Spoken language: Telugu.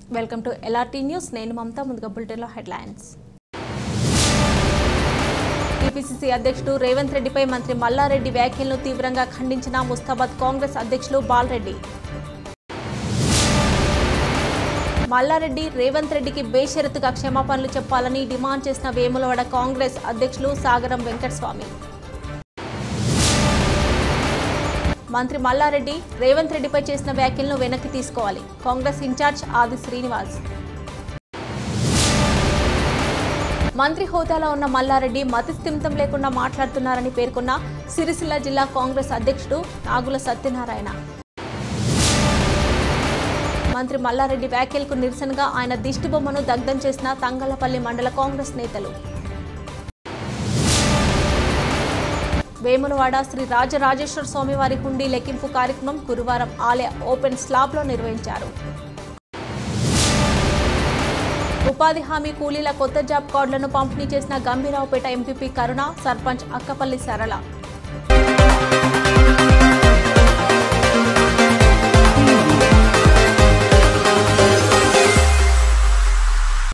వెల్కమ్ టు ఎల్ఆర్టీ న్యూస్ నేను మమతా ముందుగా బులెటిన్లో హెడ్లైన్స్ టీపీసీసీ అధ్యక్షుడు రేవంత్ రెడ్డిపై మంత్రి మల్లారెడ్డి వ్యాఖ్యలను తీవ్రంగా ఖండించిన ముస్తాబాద్ కాంగ్రెస్ అధ్యక్షులు బాలరెడ్డి మల్లారెడ్డి రేవంత్ రెడ్డికి బేషరతుగా క్షమాపణలు చెప్పాలని డిమాండ్ చేసిన వేములవాడ కాంగ్రెస్ అధ్యక్షులు సాగరం వెంకటస్వామి మంత్రి మల్లారెడ్డి రేవంత్ రెడ్డిపై చేసిన వ్యాఖ్యలను వెనక్కి తీసుకోవాలి కాంగ్రెస్ ఇన్ఛార్జ్ ఆది శ్రీనివాస్ మంత్రి హోదాలో ఉన్న మల్లారెడ్డి మతిస్థిమితం లేకుండా మాట్లాడుతున్నారని పేర్కొన్న సిరిసిల్ల జిల్లా కాంగ్రెస్ అధ్యక్షుడు నాగుల సత్యనారాయణ మంత్రి మల్లారెడ్డి వ్యాఖ్యలకు నిరసనగా ఆయన దిష్టిబొమ్మను దగ్ధం చేసిన తంగలపల్లి మండల కాంగ్రెస్ నేతలు వేములవాడ శ్రీ రాజరాజేశ్వర స్వామివారి హుండీ లెక్కింపు కార్యక్రమం గురువారం ఆలయ ఓపెన్ స్లాబ్లో నిర్వహించారు ఉపాధి హామీ కూలీల కొత్త జాబ్ కార్డులను పంపిణీ చేసిన గంభీరావుపేట ఎంపీపీ కరుణ సర్పంచ్ అక్కపల్లి సరళ